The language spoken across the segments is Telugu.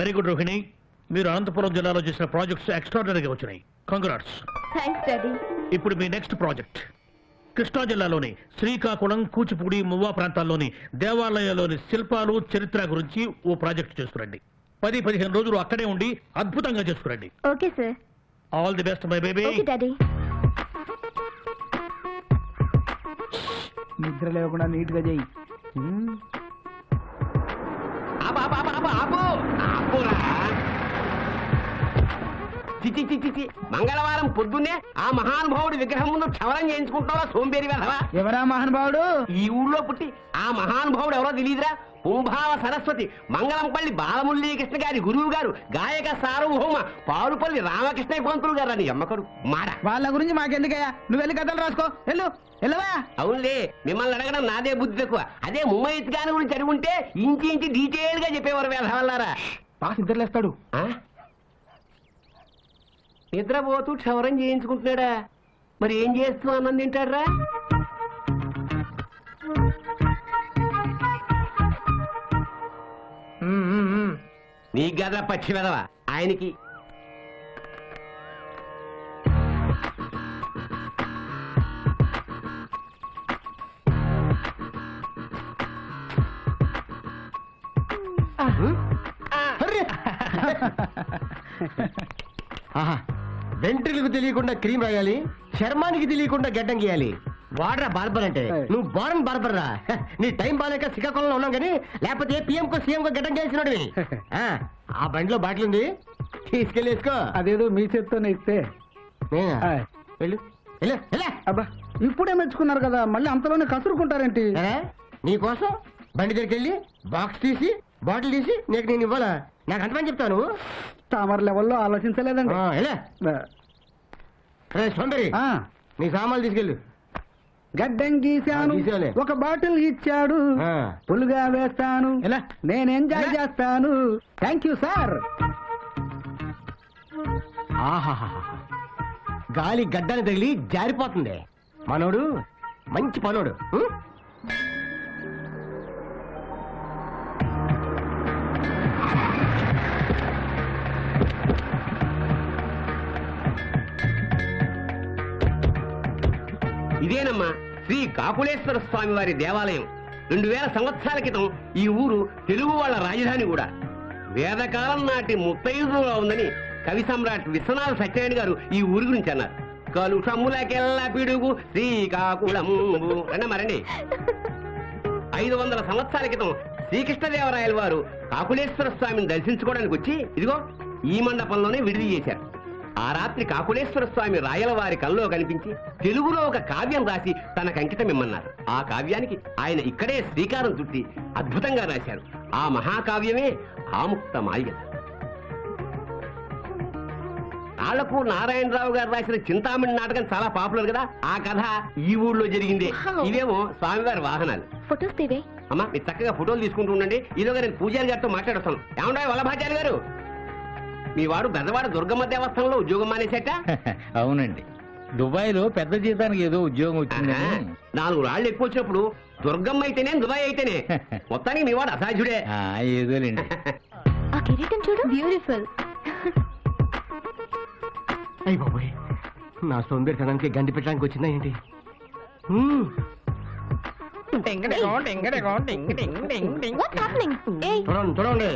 వెరీ గుడ్ రోహిణి మీరు అనంతపురం జిల్లాలో చేసిన ప్రాజెక్ట్స్ ఎక్స్ట్రాడనరీగా వచ్చినాయి కంగ్రాట్స్ థ్యాంక్స్ డాడీ ఇప్పుడు మీ నెక్స్ట్ ప్రాజెక్ట్ కృష్ణా జిల్లాలోని శ్రీకాకుళం కూచిపూడి మువ్వా ప్రాంతాల్లోని దేవాలయాల్లోని శిల్పాలు చరిత్ర గురించి ఓ ప్రాజెక్ట్ చేసుకురండి పది పదిహేను రోజులు అక్కడే ఉండి అద్భుతంగా చేసుకురండి okay sir all the best my baby okay daddy నిద్ర లేకుండా నీట్ గా చెయ్యి ఆపు, ఆపు, ఆపు, ఆపు, ఆపు. ఆపురా. చిచి చిచి చిచి మంగళవారం పొద్దున్నే ఆ మహానుభావుడి విగ్రహం ముందు క్షవరం చేయించుకుంటావా సోంబేరి వెధవా ఎవరా మహానుభావుడు ఈ ఊళ్ళో పుట్టి ఆ మహానుభావుడు ఎవరో తెలియదురా కుంభావ సరస్వతి మంగళంపల్లి బాలమురళీకృష్ణ గారి గురువు గారు గాయక సార్వభౌమ పారుపల్లి రామకృష్ణ పంతులు గారు అని అమ్మకడు మాడ వాళ్ళ గురించి మాకెందుకయ్యా నువ్వు వెళ్ళి కథలు రాసుకో వెళ్ళు వెళ్ళవా అవునులే మిమ్మల్ని అడగడం నాదే బుద్ధి తక్కువ అదే ముమ్మయ్య గారి గురించి అడిగి ఉంటే ఇంచి ఇంచి డీటెయిల్ గా చెప్పేవారు వేధవల్లారా బాస్ నిద్రలేస్తాడు ఆ? నిద్రపోతూ క్షవరం చేయించుకుంటున్నాడా మరి ఏం చేస్తూ అన్నం తింటాడ్రా నీకు గదా పచ్చి వెదవా ఆయనకి వెంట్రులకు తెలియకుండా క్రీమ్ రాయాలి చర్మానికి తెలియకుండా గడ్డం గీయాలి వాడరా బార్బర్ అంటే నువ్వు బారన్ బార్బర్ రా హ, నీ టైం బాగాలేక శ్రీకాకుళంలో ఉన్నాం కానీ లేకపోతే పిఎం కో సీఎం కో గడ్డం గీయాల్సినోడివి ఆ, ఆ బండిలో బాటిల్ ఉంది తీసుకెళ్ళి వేసుకో అదేదో మీ చేత్తోనే ఇస్తే నేనా? ఆయ్. వెళ్ళు వెళ్ళు, వెళ్ళు. అబ్బా ఇప్పుడే మెచ్చుకున్నారు కదా మళ్ళీ అంతలోనే కసురుకుంటారేంటి ఏ? నీకోసం బండి దగ్గరికి వెళ్ళి బాక్స్ తీసి బాటిల్ తీసి నీకు నేను ఇవ్వాలా నాకు అంతమని చెప్తాను తామర లెవెల్లో ఆలోచించలేదండి ఆ, వెళ్ళు. రే సోందరి ఆ, నీ సామాన్లు తీసుకెళ్ళు గడ్డం గీశాను ఆ, గీశాలే. ఒక బాటిల్ ఇచ్చాడు ఆ. పులుగా వేస్తాను ఎలా? నేను ఎంజాయ్ చేస్తాను థ్యాంక్ యూ సార్ ఆహాహాహా. గాలి గడ్డని తగిలి జారిపోతుంది మనోడు మంచి పనోడు ఉం? ఇదేనమ్మా శ్రీ కాకులేశ్వర స్వామి వారి దేవాలయం రెండు వేల సంవత్సరాల క్రితం ఈ ఊరు తెలుగు వాళ్ళ రాజధాని కూడా వేదకాలం నాటి ముత్తైదులో ఉందని కవి సమ్రాట్ విశ్వనాథ సత్యనారాయణ గారు ఈ ఊరి గురించి అన్నారు కలుషములకెల్ల పిడుగు శ్రీకాకుళం రండి మరండి ఐదు వందల సంవత్సరాల క్రితం శ్రీకృష్ణదేవరాయల వారు కాకులేశ్వర స్వామిని దర్శించుకోవడానికి వచ్చి ఇదిగో ఈ మండపంలోనే విడిది చేశారు ఆ రాత్రి కాకులేశ్వర స్వామి రాయల వారి కల్లో కనిపించి తెలుగులో ఒక కావ్యం రాసి తనకు అంకితం ఇమ్మన్నారు ఆ కావ్యానికి ఆయన ఇక్కడే శ్రీకారం చుట్టి అద్భుతంగా రాశారు ఆ మహాకావ్యమే ఆముక్త మాల్య ఆళ్లకు నారాయణరావు గారు రాసిన చింతామణి నాటకం చాలా పాపులర్ కదా ఆ కథ ఈ ఊళ్ళో జరిగిందే ఇవేమో స్వామివారి వాహనాలు ఫొటోస్ తీవే అమ్మా మీరు చక్కగా ఫోటోలు తీసుకుంటూ ఉండండి ఈలోగా నేను పూజారి గారితో మాట్లాడొస్తాను ఏమంటాయి వల్లభాచారి గారు మీ వాడు బెదవాడ దుర్గమ్మ దేవస్థానంలో ఉద్యోగం మానేసేట అవునండి దుబాయ్ లో పెద్ద జీతానికి ఏదో ఉద్యోగం వచ్చిందని నాలుగు రాళ్ళు ఎక్కువ వచ్చినప్పుడు దుర్గమ్మ అయితేనే దుబాయ్ అయితేనే మొత్తానికి మీ వాడు అసాధ్యుడే ఆ, ఏదోలేండి ఆ కిరీటం చూడు బ్యూటిఫుల్ అయ్య బాబోయ్ నా సోంబేరితనానికి గండి పెట్టడానికి వచ్చిందా ఏంటి ఉం. వాట్ హ్యాపెనింగ్ ఏయ్ చూడండి చూడండి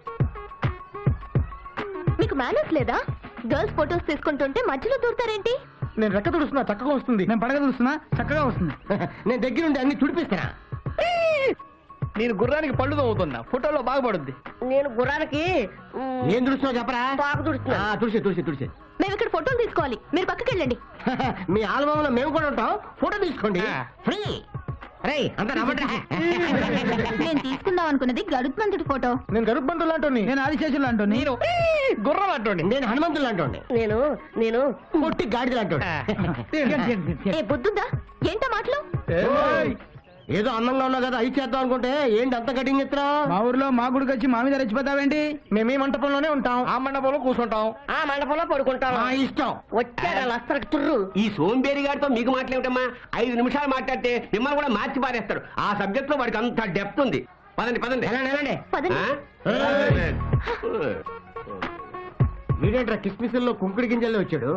మీకు మేనర్స్ లేదా గర్ల్స్ ఫొటోస్ తీసుకుంటుంటే మధ్యలో దూరతారేంటి నేను రెక్క తుడుస్తున్నా చక్కగా వస్తుంది నేను పడగ చూస్తున్నా చక్కగా వస్తుంది నేను దగ్గరుండి అన్ని తుడిపిస్తానా నేను గుర్రానికి పళ్ళు తవ్వుతున్నా ఫోటోలో బాగుపడుద్ది నేను గుర్రానికి ఏం తుడుస్తున్నావు చెప్పరా పాకు తుడుస్తున్నా. ఆ, తుడిసే తుడిసే తుడిసే మేము ఇక్కడ ఫోటోలు తీసుకోవాలి మీరు పక్కకి వెళ్ళండి మీ ఆల్బమ్ లో మేము కూడా ఉంటాం ఫోటో తీసుకోండి ఫ్రీ రే అంత నమ్మండి నేను తీసుకుందాం అనుకున్నది గరుత్మంతుడి ఫోటో నేను గరుడ్ బంధువులు అంటోని నేను ఆదిశేషులు అంటోని నేను గుర్రం అంటోని నేను హనుమంతులు అంటోండి నేను నేను కొట్టి గాడిదలు అంటోండి ఏ బుద్ధుందా ఏంటా మాటలు ఏదో అందంగా ఉన్నావు కదా అయి చేద్దాం అనుకుంటే ఏంటి అంత కటింగ్ ఎత్తురా మా ఊర్లో మా గుడికి వచ్చి మా మీద రెచ్చిపోతావేంటి మేము ఈ మంటపంలోనే ఉంటాం ఆ మండపంలో కూర్చుంటాం ఆ మండపంలో పడుకుంటాను మా ఇష్టం వచ్చాడు లస్తరకు తుర్రు ఈ సోంబేరి గారితో మీకు మాట్లాడటమ్మా ఐదు నిమిషాలు మాట్లాడితే మిమ్మల్ని కూడా మార్చి పారేస్తాడు ఆ సబ్జెక్ట్ లో వాడికి అంత డెప్త్ ఉంది పదండి పదండి వెళ్ళండి వెళ్ళండి పదండి ఆ? వీడేంట్రా కిస్మిస్ల్లో కుంకుడి గింజల్లో వచ్చాడు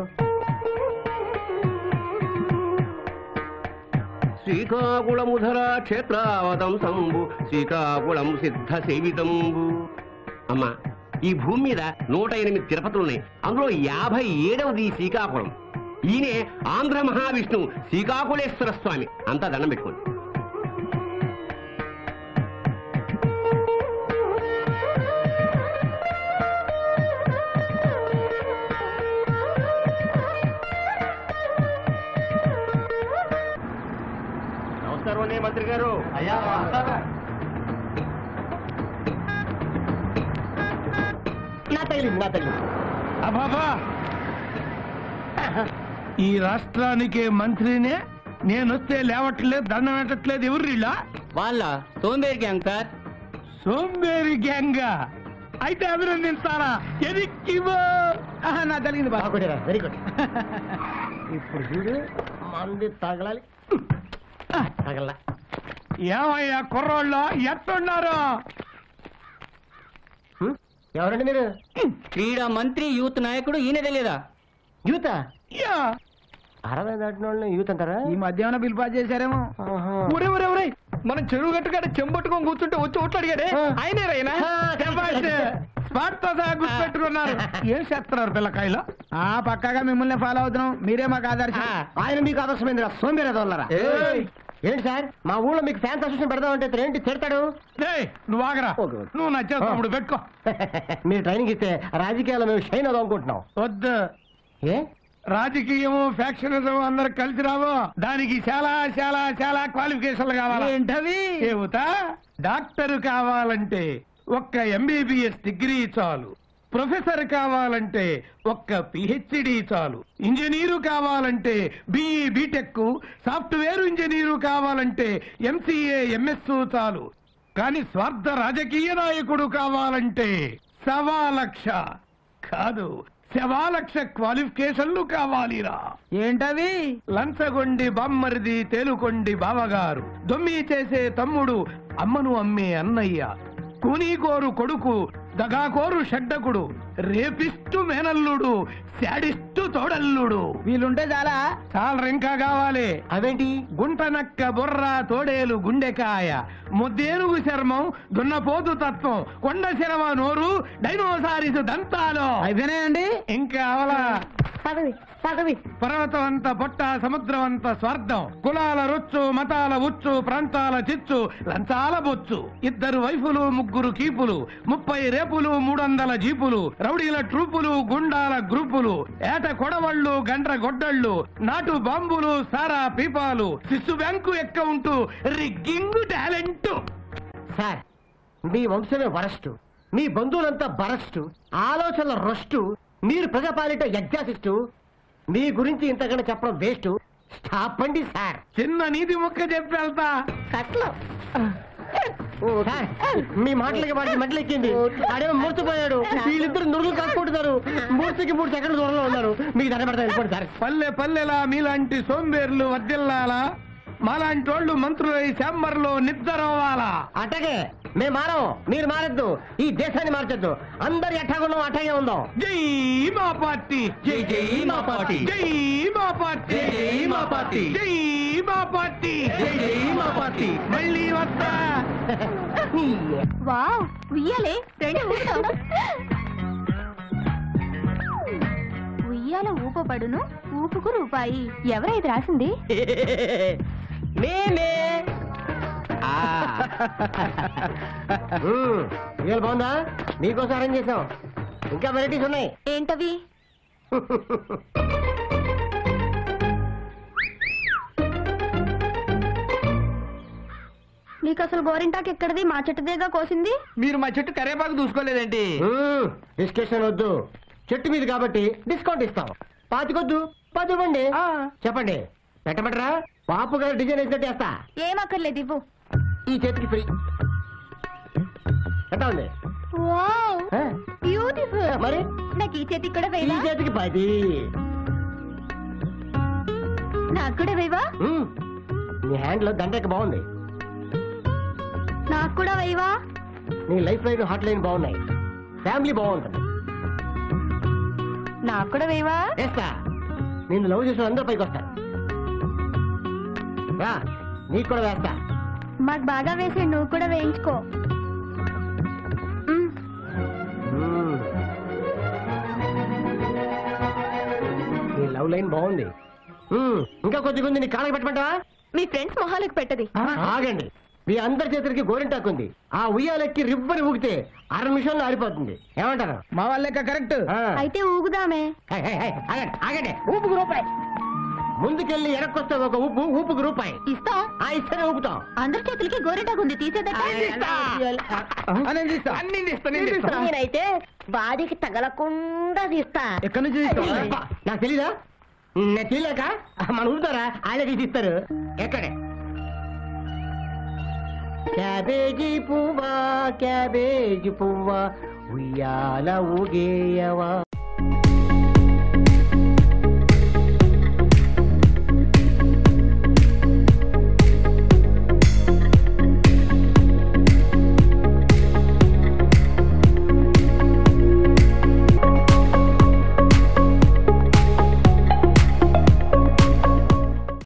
శ్రీకాకుళముధర క్షేత్రావతం సంబు శ్రీకాకుళం సిద్ధ సేవితంబు అమ్మా ఈ భూమి మీద నూట ఎనిమిది తిరుపతులున్నాయి అందులో యాభై ఏడవది శ్రీకాకుళం ఈయనే ఆంధ్ర మహావిష్ణు శ్రీకాకుళేశ్వర స్వామి అంతా దండం పెట్టుకోండి నమస్కారం అండి మంత్రి గారు అయ్యా నా తగిలింది నా తగిలింది అబాబా ఈ రాష్ట్రానికి మంత్రినే నేనొస్తే లేవట్లేదు దండం పెట్టట్లేదు ఎవరు వీళ్ళ వాళ్ళ సోంబేరి గ్యాంగ్ సార్ సోంబేరి గ్యాంగ్ అయితే అభినందిస్తారా ఎదిక్కివో నా జరిగింది బాబా బాగుండేరా వెరీ గుడ్ ఇప్పుడు చూడు మంది తగలాలి తగల ఏమయ్యా కుర్రోళ్ళు ఎట్టున్నారు ఎవరండి మీరు క్రీడా మంత్రి యూత్ నాయకుడు ఈయన తెలియదా యూత యా. అరవై దాటిన వాళ్ళని యూత్ అంటారా ఈ మధ్యాహ్నం బిల్ పాస్ చేశారేమో ఆహా. ఒరే ఒరే ఒరే మనం చెరువు గట్టుకాడ చెంబట్టుకొని కూర్చుంటే వచ్చి ఓట్లు అడిగాడే ఆ. ఆయనే రైనా శభాష్. స్పాట్ తో సహా గుర్తుపెట్టుకున్నారు ఏం చేస్తున్నారు పిల్లకాయలు ఆ పక్కాగా మిమ్మల్ని ఫాలో అవుతున్నాం మీరే మాకు ఆదర్శం ఆయన మీకు ఆదర్శమైంది సోంబేరేదో ఉన్నారా ఏయ్. ఏంటి సార్ మా ఊళ్ళో మీకు ఫ్యాన్స్ అసోసియేషన్ పెడదామంటే ఇతను ఏంటి తిడతాడు ఏయ్, నువ్వు ఆగరా ఓకే, ఓకే. నువ్వు నచ్చేస్తావు తమ్ముడు పెట్టుకో మీరు ట్రైనింగ్ ఇస్తే రాజకీయాల్లో మేము షైన్ అవుదాం అనుకుంటున్నాం వద్దు ఏ రాజకీయము ఫ్యాక్షనిజం అందరు కలిసి రావు దానికి చాలా చాలా చాలా క్వాలిఫికేషన్లు కావాలి ఏంటవి చెబుతా డాక్టర్ కావాలంటే ఒక్క ఎంబీబీఎస్ డిగ్రీ చాలు ప్రొఫెసర్ కావాలంటే ఒక్క పిహెచ్డి చాలు ఇంజనీరు కావాలంటే బిఈ బీటెక్ సాఫ్ట్వేర్ ఇంజనీరు కావాలంటే ఎంసీఏ ఎంఎస్ చాలు కానీ స్వార్థ రాజకీయ నాయకుడు కావాలంటే సవా లక్ష కాదు శవా లక్ష క్వాలిఫికేషన్లు కావాలిరా ఏంటవి లంచగొండి బామ్మరిది తేలుకొండి బావగారు దొమ్మి చేసే తమ్ముడు అమ్మను అమ్మే అన్నయ్య కూనీకోరు కొడుకు దగాకోరు షడ్డకుడు రేపిస్టు మేనల్లుడు శాడిస్టు తోడల్లుడు వీళ్ళుంటే చాలా చాలా ఇంకా కావాలి అవేంటి గుంట నక్క బుర్ర తోడేలు గుండెకాయ ముద్దేనుగు చర్మం దున్నపోతు తత్వం కొండ శరవ నోరు డైనోసారిస్ దంతాలు అయిపోయినాయండి ఇంకా అవలా పదవి పదవి పర్వతం అంత పొట్ట సముద్రం అంత స్వార్థం కులాల రొచ్చు మతాల ఉచ్చు ప్రాంతాల చిచ్చు లంచాల బొచ్చు ఇద్దరు వైఫులు ముగ్గురు కీపులు ముప్పై రేపులు మూడొందల జీపులు రౌడీల ట్రూపులు గుండాల గ్రూపులు ఏట కొడవళ్ళు గండ్ర గొడ్డళ్ళు నాటు బాంబులు సారా పీపాలు శిశు bank account rigging talent sir మీ వంశమే వరస్టు మీ బంధువులంతా బరస్టు ఆలోచనల రొస్టు మీరు ప్రజాపాలిట ఎగ్జాసిస్టు మీ గురించి ఇంతకన్నా చెప్పడం వేస్ట్ స్టాప్ అండి సార్ చిన్న నీతి ముక్క చెప్పి వెళ్తా కట్లో సార్ మీ మాటలకి వాడికి మంటలెక్కింది ఆడేమో మూర్చిపోయాడు వీళ్ళిద్దరు నురుగులు కాసుకుంటున్నారు మూర్తికి మూర్తి ఎక్కడ దూరంలో ఉన్నారు మీకు దండపడతా వెళ్ళిపోండి సార్ పల్లె పల్లెలా మీలాంటి సోంబేర్లు వర్దిల్లాలా మాలాంటి వాళ్ళు మంత్రులై శాంబర్లో నిద్రవాలా అట్టగే మేము మారం మీరు మారద్దు ఈ దేశాన్ని మార్చొద్దు అందరు ఎట్టాగున్నాం అట్టాగే ఉందాం జై మా పార్టీ జై జై మా పార్టీ జై మా పార్టీ జై జై మా పార్టీ జై మా పార్టీ జై జై మా పార్టీ మళ్ళీ వస్తా వావ్ ఉయ్యాలే రెండు ఊపుతాం ఉయ్యాల ఊపబడును ఊపుకు రూపాయి ఎవరైతే రాసింది మేమే ఆ, మ్మ్. ఇవాళ బాగుందా మీకోసం అరేంజ్ చేసాం ఇంకా వెరైటీస్ ఉన్నాయి ఏంటవి నీకు అసలు గోరింటాకు ఎక్కడిది మా చెట్టుదేగా కోసింది మీరు మా చెట్టు కరేపాకు చూసుకోలేదేంటి మ్మ్. డిస్కషన్ వద్దు చెట్టు మీద కాబట్టి డిస్కౌంట్ ఇస్తాం పాతికొద్దు పది ఇవ్వండి చెప్పండి పెట్టమంటారా పాపు గారు డిజైన్ వేసినట్టు వేస్తా ఏం అక్కర్లేదు ఇవ్వు ఈ చేతికి ఫ్రీ ఎట్లా ఉంది వావ్ ఆ? బ్యూటిఫుల్ మరి నాకు ఈ చేతికి కూడా ఈ వేయవా చేతికి పది నాకు కూడా వేయవా మ్మ్. మీ హ్యాండ్ లో దండకి బాగుంది నాకు కూడా వేయవా నీ లైఫ్ లైన్ హాట్ లైన్ బాగున్నాయి ఫ్యామిలీ బాగుంటుంది నాకు కూడా వేయవా వేస్తా నేను లవ్ చేసిన అందరూ పైకి వస్తారు రా నీకు కూడా వేస్తా మాకు బాగా వేసి నువ్వు కూడా వేయించుకో మ్, మ్మ్. నీ లవ్ లైన్ బాగుంది మ్మ్. ఇంకా కొద్దిగా ఉంది నీ కాళ్ళకి పెట్టమంటావా మీ ఫ్రెండ్స్ మొహాలకు పెట్టది ఆగండి మీ అందరి చేతులకి గోరింటాకు ఉంది ఆ ఉయ్యాలెక్కి రిబ్బని ఊగితే అర నిమిషంలో ఆరిపోతుంది ఏమంటారు మా వాళ్ళ లెక్క కరెక్ట్ ఆ. అయితే ఊగుదామే హే, హే, హే, ఆగండి ఆగండి ఊపుకు రూపాయి ముందుకెళ్ళి ఎనక్కొస్తే ఒక ఊపు ఊపుకు రూపాయి ఇస్తాం ఆ ఇస్తేనే ఊపుతాం అందరి చేతులకి గోరెటాకుంది తీసేదట ఆ, నేను తీస్తా అన్ని తీస్తా, నేను తీస్తా. నేనైతే బాడీకి తగలకుండా తీస్తా ఎక్కడి నుంచి తీస్తావు అబ్బా, నాకు తెలీదా నేను తెలియక మన ఊరుతారా ఆయనకి తీస్తారు ఎక్కడే క్యాబేజీ పువ్వా క్యాబేజీ పువ్వా ఉయ్యాల ఊగేయవా